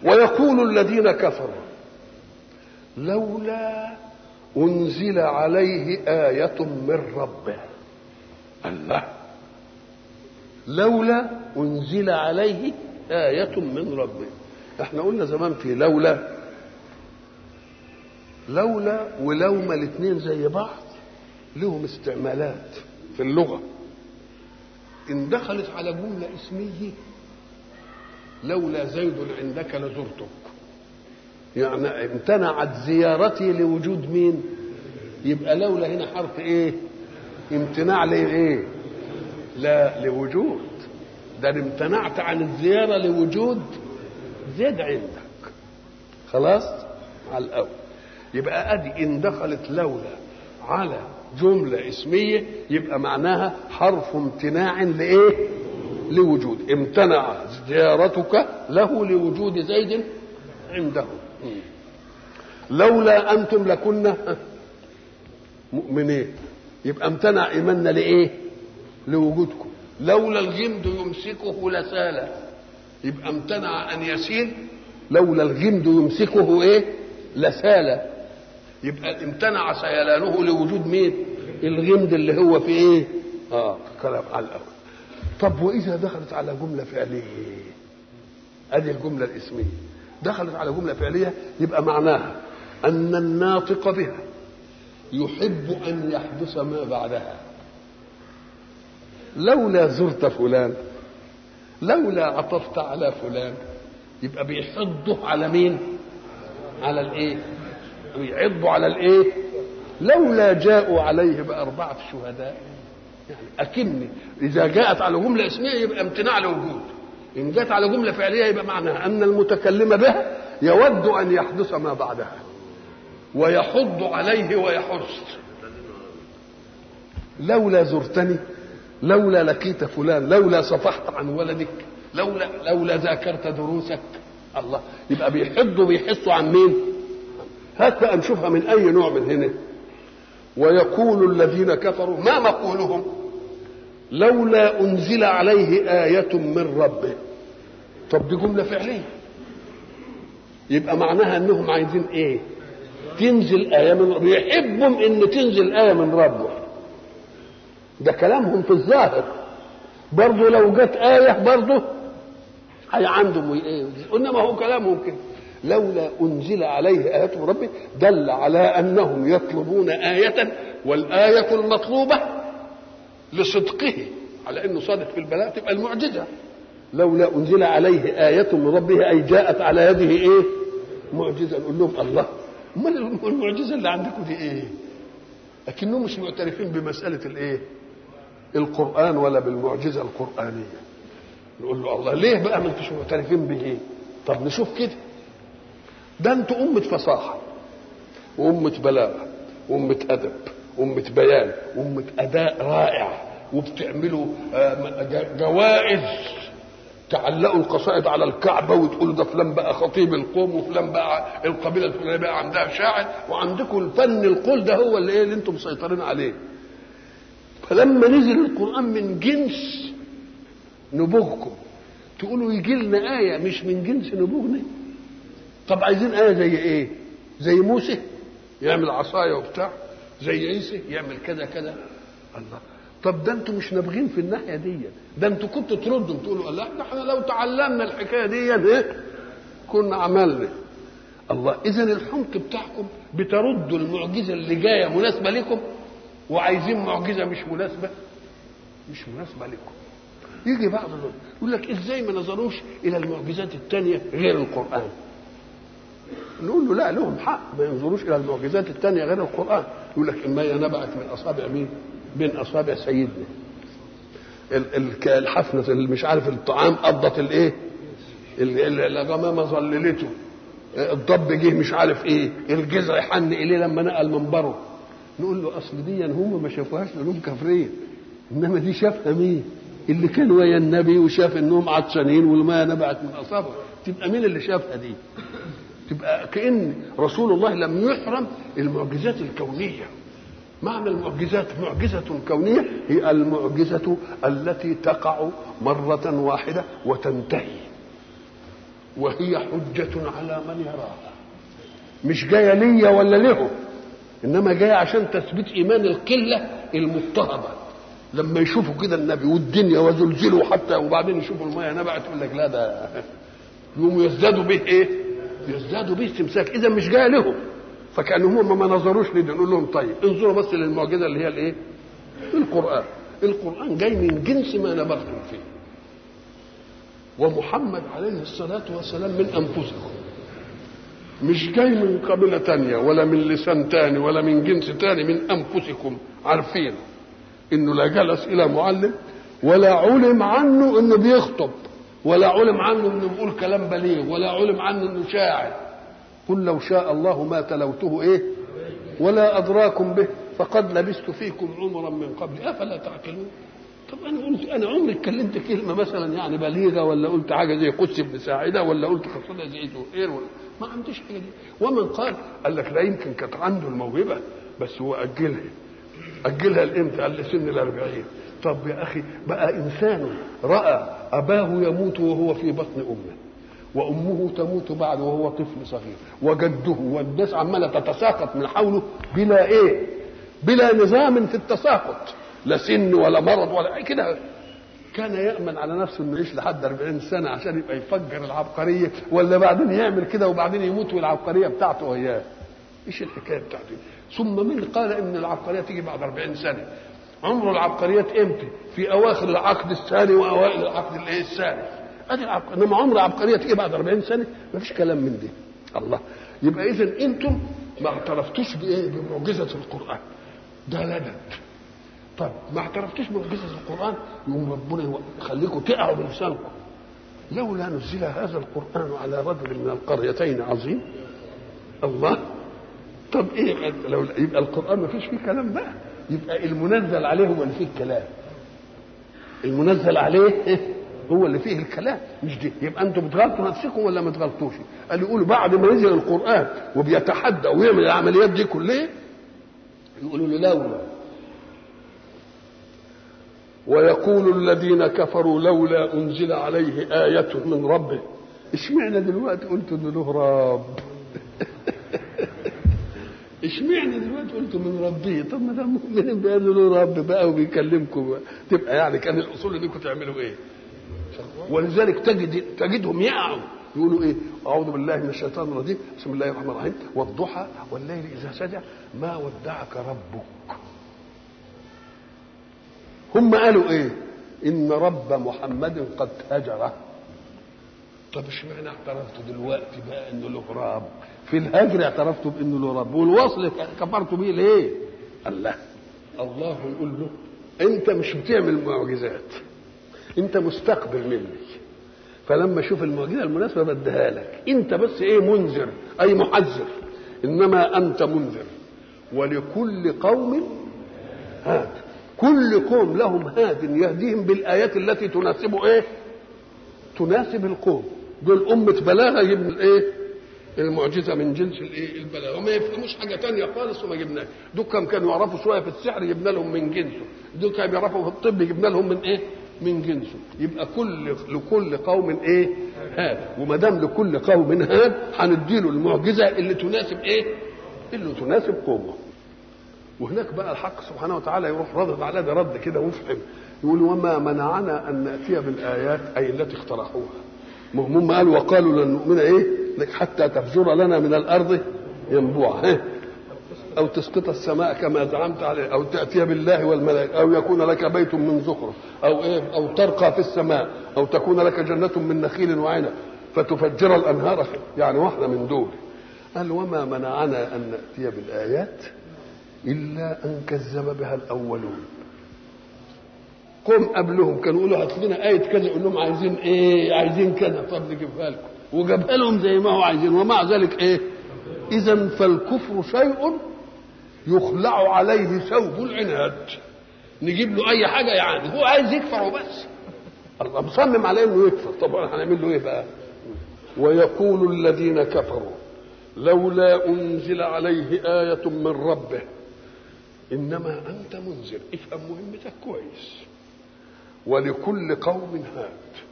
ويقول الذين كفروا لولا أنزل عليه آية من ربه الله لولا أنزل عليه آية من ربه احنا قلنا زمان في لولا لولا ولوما الاثنين زي بعض لهم استعمالات في اللغة إن دخلت على جملة اسمية لولا زيد عندك لزرتك يعني امتنعت زيارتي لوجود مين يبقى لولا هنا حرف ايه امتناع لايه لا لوجود ده أنا امتنعت عن الزيارة لوجود زيد عندك خلاص على الأول يبقى أدي إن دخلت لولا على جملة اسمية يبقى معناها حرف امتناع لإيه؟ لوجود امتنع زيارتك له لوجود زيد عنده لولا أنتم لكنا مؤمنين يبقى امتنع إيماننا لإيه؟ لوجودكم لولا الجمد يمسكه لسال يبقى امتنع أن يسيل لولا الجمد يمسكه إيه؟ لسال يبقى امتنع سيلانه لوجود مين؟ الغمد اللي هو في ايه؟ اه كلام على الاول. طب واذا دخلت على جمله فعليه؟ ادي الجمله الاسميه. دخلت على جمله فعليه يبقى معناها ان الناطق بها يحب ان يحدث ما بعدها. لولا زرت فلان لولا عطفت على فلان يبقى بيحضه على مين؟ على الايه؟ ويعضوا على الايه لولا جاءوا عليه بأربعة شهداء يعني أكني إذا جاءت على جملة اسمية يبقى امتناع لوجود إن جاءت على جملة فعلية يبقى معناها أن المتكلم بها يود أن يحدث ما بعدها ويحض عليه ويحث لولا زرتني لولا لقيت فلان لولا صفحت عن ولدك لولا لولا ذاكرت دروسك الله يبقى بيحضوا بيحسوا عن مين؟ هات بقى نشوفها من اي نوع من هنا ويقول الذين كفروا ما مقولهم لولا انزل عليه آية من ربه طب دي جملة فعلية يبقى معناها انهم عايزين ايه تنزل آية من ربه يحبهم ان تنزل آية من ربه ده كلامهم في الظاهر برضه لو جت آية برضه هي عندهم ايه انما هو كلامهم كده لولا أنزل عليه آية من ربه دل على أنهم يطلبون آية والآية المطلوبة لصدقه على أنه صادق في البلاء تبقى المعجزة لولا أنزل عليه آية من ربه أي جاءت على يده إيه معجزة نقول لهم الله امال المعجزة اللي عندكم دي إيه لكنهم مش معترفين بمسألة الإيه القرآن ولا بالمعجزة القرآنية نقول له الله ليه بقى ما انتوش معترفين به طب نشوف كده ده انتوا أمة فصاحة وأمة بلاغة وأمة أدب وأمة بيان وأمة أداء رائع وبتعملوا جوائز تعلقوا القصائد على الكعبة وتقولوا ده فلان بقى خطيب القوم وفلان بقى القبيلة الفلانية بقى عندها شاعر وعندكم الفن القول ده هو اللي ايه اللي انتم مسيطرين عليه فلما نزل القرآن من جنس نبوغكم تقولوا يجي لنا آية مش من جنس نبوغنا طب عايزين آية زي إيه؟ زي موسى يعمل عصاية وبتاع زي عيسى يعمل كذا كذا الله طب ده انتوا مش نابغين في الناحية دي ده انتوا كنتوا تردوا تقولوا الله احنا لو تعلمنا الحكاية دي ايه كنا عملنا الله اذا الحمق بتاعكم بتردوا المعجزة اللي جاية مناسبة لكم وعايزين معجزة مش مناسبة مش مناسبة لكم يجي بعض الناس يقول لك ازاي ما نظروش الى المعجزات الثانيه غير القران نقول له لا لهم حق ما ينظروش الى المعجزات الثانيه غير القران يقول لك اما هي نبعت من اصابع مين بين اصابع سيدنا الحفنه اللي مش عارف الطعام قضت الايه الغمامه ظللته الضب جه مش عارف ايه الجزع حن اليه لما نقل منبره نقول له اصل دي هم ما شافوهاش لانهم كافرين انما دي شافها مين اللي كان ويا النبي وشاف انهم عطشانين والماء نبعت من اصابعه تبقى مين اللي شافها دي تبقى كان رسول الله لم يحرم المعجزات الكونيه معنى المعجزات معجزة كونية هي المعجزة التي تقع مرة واحدة وتنتهي وهي حجة على من يراها مش جاية ليا ولا له إنما جاية عشان تثبيت إيمان القلة المضطهدة لما يشوفوا كده النبي والدنيا وزلزلوا حتى وبعدين يشوفوا المية نبعت يقول لك لا ده يقوموا يزدادوا به ايه؟ يزدادوا به استمساك اذا مش جايه لهم فكانهم هم ما نظروش لده نقول لهم طيب انظروا بس للمعجزه اللي هي الايه؟ القران القران جاي من جنس ما نبغتم فيه ومحمد عليه الصلاه والسلام من انفسكم مش جاي من قبيله تانية ولا من لسان تاني ولا من جنس تاني من انفسكم عارفين انه لا جلس الى معلم ولا علم عنه انه بيخطب ولا علم عنه انه بيقول كلام بليغ ولا علم عنه انه شاعر قل لو شاء الله ما تلوته ايه ولا ادراكم به فقد لبثت فيكم عمرا من قبل افلا تعقلون طب انا قلت انا عمري اتكلمت كلمه مثلا يعني بليغه ولا قلت حاجه زي قدس بن ساعده ولا قلت قصيده زي زهير ولا ما عنديش حاجه دي ومن قال قال لك لا يمكن كانت عنده الموهبه بس هو اجلها اجلها لامتى؟ قال لسن الاربعين طب يا اخي بقى انسان راى اباه يموت وهو في بطن امه وامه تموت بعد وهو طفل صغير وجده والناس عماله تتساقط من حوله بلا ايه بلا نظام في التساقط لا سن ولا مرض ولا كده كان يأمن على نفسه انه يعيش لحد 40 سنة عشان يبقى يفجر العبقرية ولا بعدين يعمل كده وبعدين يموت والعبقرية بتاعته وياه ايش الحكاية بتاعته ثم من قال ان العبقرية تيجي بعد 40 سنة عمر العبقريات امتى؟ في اواخر العقد الثاني واوائل العقد الايه الثالث ادي العبقرية انما عمر العبقرية تيجي بعد 40 سنة ما فيش كلام من دي الله يبقى اذا انتم ما اعترفتوش بايه؟ بمعجزة القرآن ده لدد طب ما اعترفتوش بمعجزة القرآن يقوم ربنا يخليكم تقعوا بلسانكم لولا نزل هذا القرآن على رجل من القريتين عظيم الله طب ايه لو يبقى القرآن ما فيش فيه كلام بقى يبقى المنزل عليه هو اللي فيه الكلام المنزل عليه هو اللي فيه الكلام مش دي يبقى انتم بتغلطوا نفسكم ولا ما تغلطوش قال يقولوا بعد ما نزل القرآن وبيتحدى ويعمل العمليات دي كلها يقولوا له لولا ويقول الذين كفروا لولا انزل عليه آية من ربه اشمعنى دلوقتي قلت انه له رب اشمعنى دلوقتي قلت من ربي طب ما دام مؤمنين بانه له رب بقى وبيكلمكم بقى. تبقى يعني كان الاصول انكم تعملوا ايه ولذلك تجد تجدهم يقعوا يقولوا ايه اعوذ بالله من الشيطان الرجيم بسم الله الرحمن الرحيم والضحى والليل اذا سجى ما ودعك ربك هم قالوا ايه ان رب محمد قد هجره طب اشمعنى اعترفتوا دلوقتي بقى انه له رب في الهجر اعترفتوا بانه له رب والوصل كفرتوا بيه ليه الله الله يقول له انت مش بتعمل معجزات انت مستقبل مني فلما اشوف المعجزه المناسبه بديها لك انت بس ايه منذر اي محذر انما انت منذر ولكل قوم هاد كل قوم لهم هاد يهديهم بالايات التي تناسب ايه تناسب القوم دول أمة بلاغة يجيب الايه المعجزة من جنس الايه البلاغة وما يفهموش حاجة تانية خالص وما جبناها دول كم كانوا يعرفوا شوية في السحر جبنا لهم من جنسه دول كانوا يعرفوا في الطب جبنا لهم من ايه من جنسه يبقى كل لكل قوم ايه هاد وما دام لكل قوم هاد هنديله المعجزة اللي تناسب ايه اللي تناسب قومه وهناك بقى الحق سبحانه وتعالى يروح رد على ده رد كده وفهم يقول وما منعنا ان ناتي بالايات اي التي اقترحوها ما هم قالوا وقالوا لن نؤمن ايه حتى تفجر لنا من الارض ينبوعا او تسقط السماء كما زعمت عليه او تاتي بالله والملائكه او يكون لك بيت من زخرف او ايه او ترقى في السماء او تكون لك جنه من نخيل وعنب فتفجر الانهار يعني واحده من دول قال وما منعنا ان ناتي بالايات الا ان كذب بها الاولون قوم قبلهم كانوا يقولوا هات لنا آية كذا يقول لهم عايزين إيه؟ عايزين كذا طب نجيبها لكم وجابها لهم زي ما هو عايزين ومع ذلك إيه؟ إذا فالكفر شيء يخلع عليه ثوب العناد نجيب له أي حاجة يعني هو عايز يكفر وبس الله مصمم عليه إنه يكفر طبعا هنعمل له إيه بقى؟ ويقول الذين كفروا لولا أنزل عليه آية من ربه إنما أنت منذر افهم مهمتك كويس ولكل قوم هاد